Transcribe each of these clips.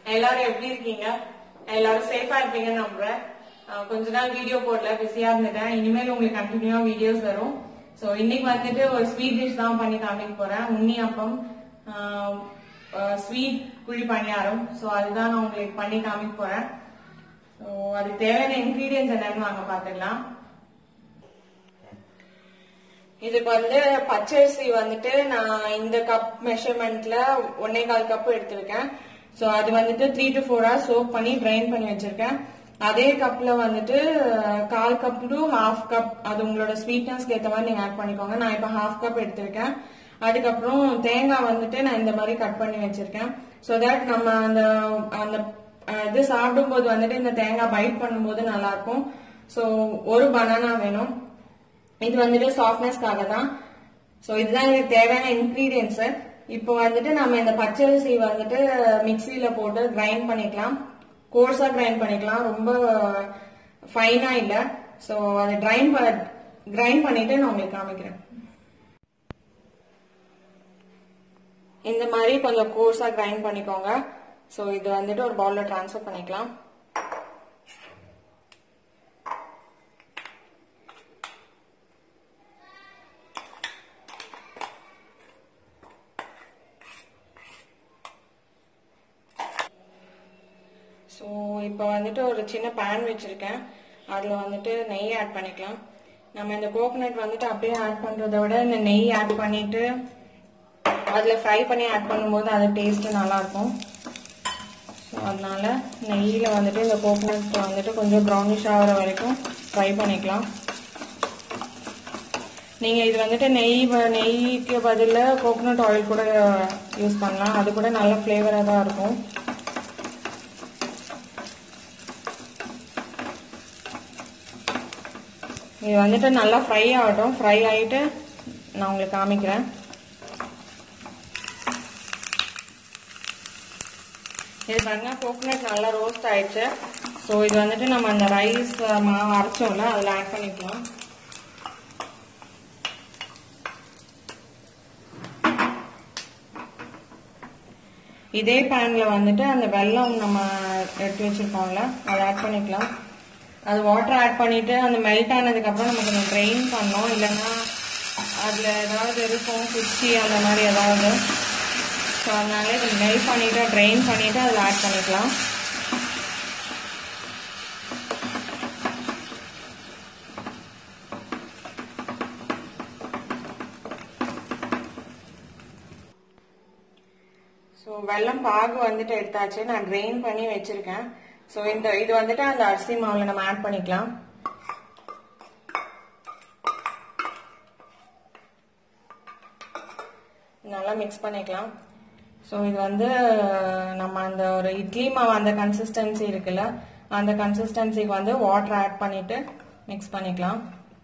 எல்லாரும் எப்படி இருக்கீங்க எல்லாரும் சேஃபா இருப்பீங்கன்னு நம்புறேன் அஹ் கொஞ்ச நாள் வீடியோ போடல பிஸியா இருந்துட்டேன் இனிமேல் உங்களுக்கு கண்டினியூவா வீடியோஸ் வரும் சோ இன்னைக்கு வந்துட்டு ஒரு ஸ்வீட் டிஷ் தான் பண்ணி காமிக்க போறேன் உண்ணி அப்பம் ஸ்வீட் குழி பணியாரம் சோ அதுதான் நான் உங்களுக்கு பண்ணி காமிக்க போறேன் ஸோ அதுக்கு தேவையான இன்கிரீடியன்ஸ் என்னன்னு வாங்க பாத்துக்கலாம் இதுக்கு வந்து பச்சரிசி வந்துட்டு நான் இந்த கப் மெஷர்மெண்ட்ல ஒன்னே கால் கப் எடுத்திருக்கேன் ஸோ அது வந்துட்டு three to four hours soak பண்ணி கிரைண்ட் பண்ணி வச்சிருக்கேன் அதே கப்ல வந்துட்டு அஹ், கால் கப் டு ஹாஃப் கப் அது உங்களோட ஸ்வீட்னஸ்க்கு ஏற்ற மாதிரி நீங்க ஆட் பண்ணிக்கோங்க நான் இப்போ ஹாஃப் கப் எடுத்திருக்கேன் அதுக்கப்புறம் தேங்காய் வந்துட்டு நான் இந்த மாதிரி கட் பண்ணி வச்சிருக்கேன் ஸோ தட் நம்ம அந்த அந்த அஹ், இது சாப்பிடும்போது வந்துட்டு இந்த தேங்காய் பைட் பண்ணும்போது நல்லா இருக்கும் ஸோ ஒரு பனானா வேணும் இது வந்துட்டு சாஃப்ட்னஸ்க்காக தான் ஸோ இதுதான் எனக்கு தேவையான இன்கிரீடியன்ஸ் இப்போ வந்துட்டு நம்ம இந்த பச்சரிசி வந்துட்டு மிக்சியில போட்டு கிரைண்ட் பண்ணிக்கலாம் கோர்ஸா கிரைண்ட் பண்ணிக்கலாம் ரொம்ப ஃபைனா இல்ல ஸோ அதை கிரைண்ட் கிரைண்ட் பண்ணிட்டு நான் உங்களுக்கு காமிக்கிறேன் இந்த மாதிரி கொஞ்சம் கோர்ஸா கிரைண்ட் பண்ணிக்கோங்க ஸோ இது வந்துட்டு ஒரு பவுல்ல ட்ரான்ஸ்ஃபர் பண்ணிக்கலாம் ஸோ இப்போ வந்துட்டு ஒரு சின்ன பேன் வச்சிருக்கேன் அதில் வந்துட்டு நெய் ஆட் பண்ணிக்கலாம் நம்ம இந்த கோகனட் வந்துட்டு அப்படியே ஆட் பண்ணுறத விட இந்த நெய் ஆட் பண்ணிட்டு அதில் ஃப்ரை பண்ணி ஆட் பண்ணும்போது அது டேஸ்ட்டு நல்லாயிருக்கும் ஸோ அதனால நெய்யில் வந்துட்டு இந்த கோகனட் வந்துட்டு கொஞ்சம் ப்ரௌனிஷ் ஆகிற வரைக்கும் ஃப்ரை பண்ணிக்கலாம் நீங்கள் இது வந்துட்டு நெய் வ- நெய்க்கு பதிலாக கோகனட் ஆயில் கூட யூஸ் பண்ணலாம் அது கூட நல்ல ஃப்ளேவராக தான் இருக்கும் இது வந்துட்டு நல்லா ஃப்ரை ஆகட்டும் ஃப்ரை ஆகிட்டு நான் உங்களுக்கு காமிக்கிறேன் இது பாருங்க கோகனட் நல்லா ரோஸ்ட் ஆயிடுச்சு ஸோ இது வந்துட்டு நம்ம அந்த ரைஸ் மாவு அரைச்சோம்ல அதில் ஆட் பண்ணிக்கலாம் இதே பேன்ல வந்துட்டு அந்த வெல்லம் நம்ம எடுத்து வச்சிருக்கோம்ல அதை ஆட் பண்ணிக்கலாம் அது வாட்டர் ஆட் பண்ணிட்டு அந்த மெல்ட் ஆனதுக்கு அப்புறம் நம்ம கொஞ்சம் ட்ரெயின் பண்ணோம் இல்லைன்னா அதுல ஏதாவது இருக்கும் குச்சி அந்த மாதிரி ஏதாவது ஸோ அதனால இது மெல்ட் பண்ணிட்டு ட்ரெயின் பண்ணிட்டு அதில் ஆட் பண்ணிக்கலாம் ஸோ வெல்லம் பாகு வந்துட்டு எடுத்தாச்சு நான் ட்ரெயின் பண்ணி வச்சிருக்கேன் ஸோ இந்த இது வந்துட்டு அந்த அரிசி மாவுல நம்ம ஆட் பண்ணிக்கலாம் நல்லா மிக்ஸ் பண்ணிக்கலாம் ஸோ இது வந்து நம்ம அந்த ஒரு இட்லி மாவு அந்த கன்சிஸ்டன்சி இருக்குல்ல அந்த கன்சிஸ்டன்சிக்கு வந்து வாட்டர் ஆட் பண்ணிட்டு மிக்ஸ் பண்ணிக்கலாம்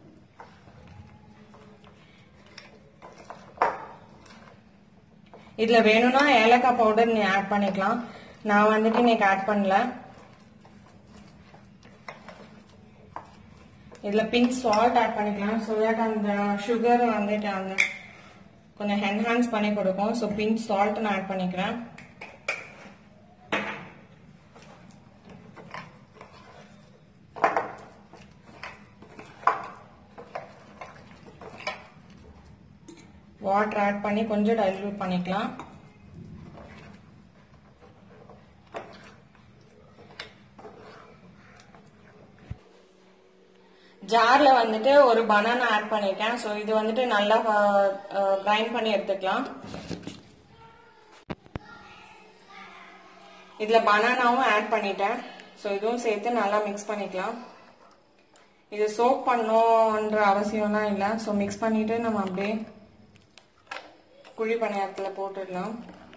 இதுல வேணும்னா ஏலக்காய் பவுடர் நீ ஆட் பண்ணிக்கலாம் நான் வந்துட்டு இன்னைக்கு ஆட் பண்ணல இதுல பிங்க் சால்ட் ஆட் பண்ணிக்கலாம் ஸோ தட் அந்த சுகர் வந்துட்டு அந்த கொஞ்சம் என்ஹான்ஸ் பண்ணி கொடுக்கும் ஸோ பிங்க் சால்ட் நான் ஆட் பண்ணிக்கிறேன் வாட்டர் ஆட் பண்ணி கொஞ்சம் டைல்யூட் பண்ணிக்கலாம் ஜார்ல வந்துட்டு ஒரு பனானா ஆட் பண்ணிருக்கேன் ஸோ இது வந்துட்டு நல்லா கிரைண்ட் பண்ணி எடுத்துக்கலாம் இதுல பனானாவும் ஆட் பண்ணிட்டேன் ஸோ இதுவும் சேர்த்து நல்லா மிக்ஸ் பண்ணிக்கலாம் இது சோப் பண்ணோன்ற அவசியம்லாம் இல்லை ஸோ மிக்ஸ் பண்ணிட்டு நம்ம அப்படியே குழி பணியாரத்துல போட்டுடலாம்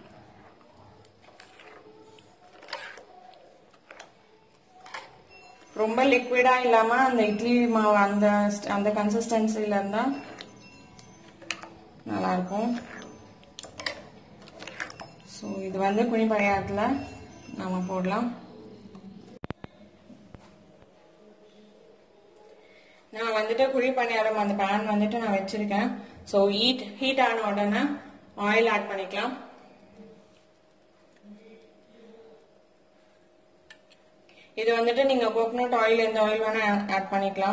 ரொம்ப லிக்விடா இல்லாம அந்த இட்லி மாவு அந்த அந்த கன்சிஸ்டன்சில இருந்தா நல்லா இருக்கும் ஸோ இது வந்து குழி பணியாரத்துல நாம போடலாம் நான் வந்துட்டு குழி பணியாரம் அந்த பேன் வந்துட்டு நான் வச்சிருக்கேன் ஸோ ஹீட் ஹீட் ஆன உடனே ஆயில் ஆட் பண்ணிக்கலாம் இது வந்துட்டு நீங்க கோகனட் ஆயில் எந்த ஆயில் வேணா ஆட் பண்ணிக்கலாம்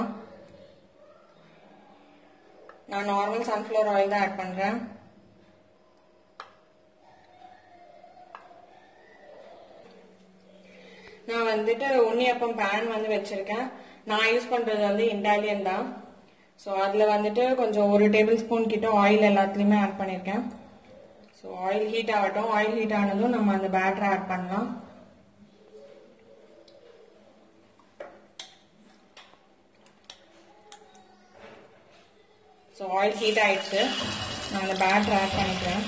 நான் நார்மல் சன்ஃப்ளவர் ஆயில் தான் ஆட் பண்றேன் நான் வந்துட்டு உண்ணியப்பம் பேன் வந்து வச்சிருக்கேன் நான் யூஸ் பண்றது வந்து இண்டாலியன் தான் ஸோ அதில் வந்துட்டு கொஞ்சம் ஒரு டேபிள் ஸ்பூன் கிட்ட ஆயில் எல்லாத்துலேயுமே ஆட் பண்ணியிருக்கேன் ஸோ ஆயில் ஹீட் ஆகட்டும் ஆயில் ஹீட் ஆனதும் நம்ம அந்த பேட்டரை ஆட் பண்ணலாம் ஸோ ஆயில் ஹீட் ஆயிடுச்சு நான் அந்த பேட்டரை ஆட் பண்ணிக்கிறேன்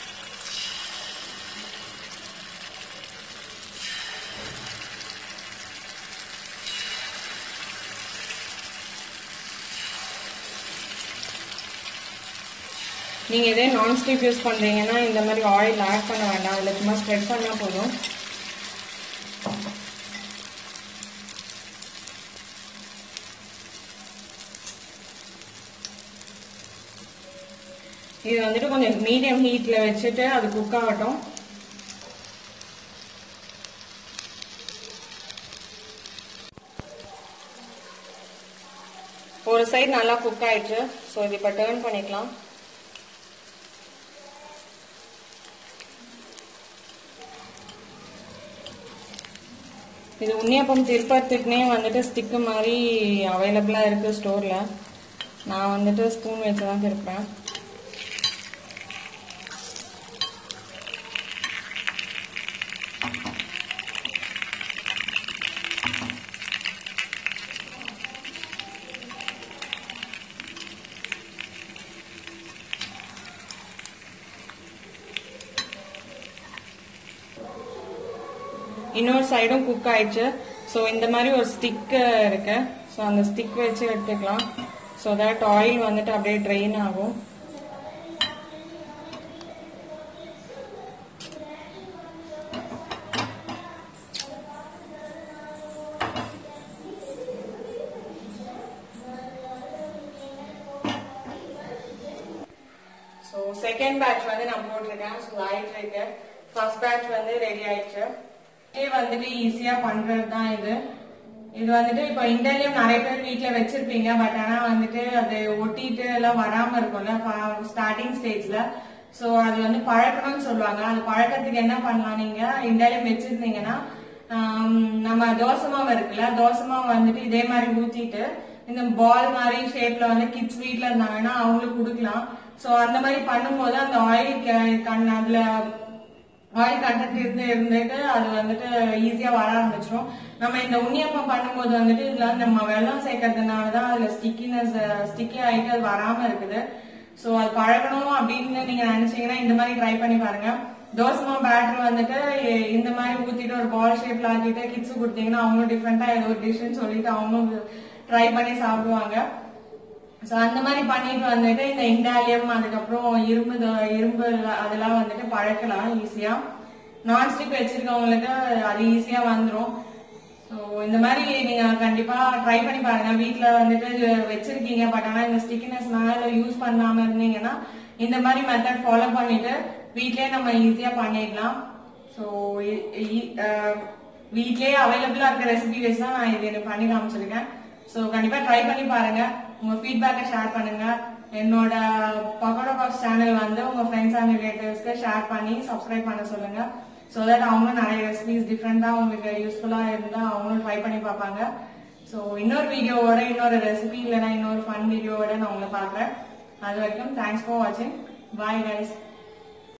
நீங்க இதே நான்ஸ்டிக் யூஸ் பண்றீங்கன்னா இந்த மாதிரி ஆயில் ஆட் பண்ண வேண்டாம் அதில் சும்மா ஸ்ப்ரெட் பண்ணா போதும் இது வந்துட்டு கொஞ்சம் மீடியம் ஹீட்ல வச்சுட்டு அது குக் ஆகட்டும் ஒரு சைடு நல்லா குக் ஆயிடுச்சு ஸோ இது இப்போ டேர்ன் பண்ணிக்கலாம் இது உண்ணியப்பம் திருப்பத்துக்குனே வந்துட்டு ஸ்டிக்கு மாதிரி அவைலபிளாக இருக்குது ஸ்டோரில் நான் வந்துட்டு ஸ்பூன் வச்சு தான் திருப்பேன் இன்னொரு சைடும் குக் ஆயிடுச்சு ஸோ இந்த மாதிரி ஒரு ஸ்டிக் இருக்கு ஸோ அந்த ஸ்டிக் வச்சு எடுத்துக்கலாம் ஸோ தட் ஆயில் வந்துட்டு அப்படியே ட்ரெயின் ஆகும் ஸோ செகண்ட் பேட்ச் வந்து நான் போட்டிருக்கேன் ஸோ ஆயிட்டு இருக்கு ஃபர்ஸ்ட் பேட்ச் வந்து ரெடி ஆயிடுச்சு இதே வந்துட்டு ஈஸியா பண்றது தான் இது இது வந்துட்டு இப்போ இண்டர்லியம் நிறைய பேர் வீட்ல வச்சிருப்பீங்க பட் ஆனா வந்துட்டு அது ஒட்டிட்டு எல்லாம் வராம இருக்கும்ல ஸ்டார்டிங் ஸ்டேஜ்ல சோ அது வந்து பழக்கணும்னு சொல்லுவாங்க அது பழக்கத்துக்கு என்ன பண்ணலாம் நீங்க இண்டர்லியம் வச்சிருந்தீங்கன்னா ஆம், நம்ம தோசை மாவு இருக்குல்ல தோசை மாவு வந்துட்டு இதே மாதிரி ஊத்திட்டு இந்த பால் மாதிரி ஷேப்ல வந்து கிட்ஸ் வீட்ல இருந்தாங்கன்னா அவங்களுக்கு கொடுக்கலாம் சோ அந்த மாதிரி பண்ணும்போது அந்த ஆயில் கண் அதுல ஆயில் கண்டென்ட் இருந்து இருந்துட்டு அது வந்துட்டு ஈஸியா வர ஆரம்பிச்சிடும் நம்ம இந்த உண்ணியப்பம் பண்ணும்போது வந்துட்டு இதுல வந்து நம்ம வெள்ளம் சேர்க்கறதுனால தான் அதுல ஸ்டிக்கினஸ் ஸ்டிக்கி ஆயிட்டு அது வராம இருக்குது சோ அது பழகணும் அப்படின்னு நீங்க நினைச்சீங்கன்னா இந்த மாதிரி ட்ரை பண்ணி பாருங்க தோசை பேட்டர் வந்துட்டு இ- இந்த மாதிரி ஊத்திட்டு ஒரு பால் ஷேப்ல ஆக்கிட்டு கிட்ஸ் கொடுத்தீங்கன்னா அவங்களும் டிஃப்ரெண்டா ஏதோ ஒரு டிஷ்னு சொல்லிட்டு அவங்களும் ட்ரை பண்ணி சாப்பிடுவாங்க சோ அந்த மாதிரி பண்ணிட்டு வந்துட்டு இந்த இண்டாலியம் அதுக்கப்புறம் இரும்பு த- இரும்பு எல்லாம் அதெல்லாம் வந்துட்டு பழக்கலாம் ஈஸியா நான்ஸ்டிக் வச்சிருக்கவங்களுக்கு அது ஈஸியா வந்துரும் ஸோ இந்த மாதிரி நீங்க கண்டிப்பா ட்ரை பண்ணி பாருங்க வீட்ல வந்துட்டு இது வச்சிருக்கீங்க பட் ஆனா இந்த ஸ்டிக்கினஸ்னால யூஸ் பண்ணாம இருந்தீங்கன்னா இந்த மாதிரி மெத்தட் ஃபாலோ பண்ணிட்டு வீட்லயே நம்ம ஈஸியா பண்ணிடலாம் ஸோ வீட்லயே அவைலபிளா இருக்க ரெசிபி வச்சு தான் நான் இது எனக்கு பண்ணி காமிச்சிருக்கேன் ஸோ கண்டிப்பா ட்ரை பண்ணி பாருங்க உங்க ஃபீட்பேக்கை ஷேர் பண்ணுங்க என்னோட பக்கோடா பாக்ஸ் சேனல் வந்து உங்க ஃப்ரெண்ட்ஸ் அண்ட் ரிலேட்டிவ்ஸ்க்கு ஷேர் பண்ணி சப்ஸ்கிரைப் பண்ண சொல்லுங்க ஸோ தட் அவங்களும் நிறைய ரெசிபிஸ் டிஃப்ரெண்டா உங்களுக்கு யூஸ்ஃபுல்லா இருந்தா அவங்களும் ட்ரை பண்ணி பார்ப்பாங்க ஸோ இன்னொரு வீடியோவோட இன்னொரு ரெசிபி இல்லைன்னா இன்னொரு ஃபன் வீடியோவோட நான் உங்களை பார்க்குறேன் அது வரைக்கும் தேங்க்ஸ் ஃபார் வாட்சிங் பாய் கைஸ்